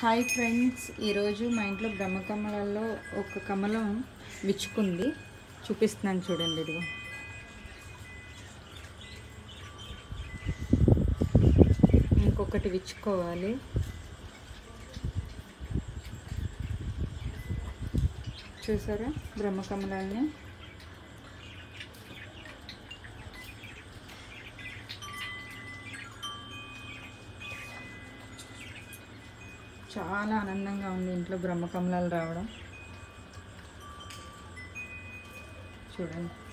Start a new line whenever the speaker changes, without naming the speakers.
hi friends ఈరోజు మా ఇంట్లో బ్రహ్మకమలలో ఒక కమలం విచ్చుకుంది చూపిస్తున్నాను చూడండి ఇదిగో ఇంకొకటి విచ్చుకోవాలి చూసారా బ్రహ్మకమలాల్ని చాలా ఆనందంగా ఉంది ఇంట్లో బ్రహ్మకమలాలు రావడం చూడండి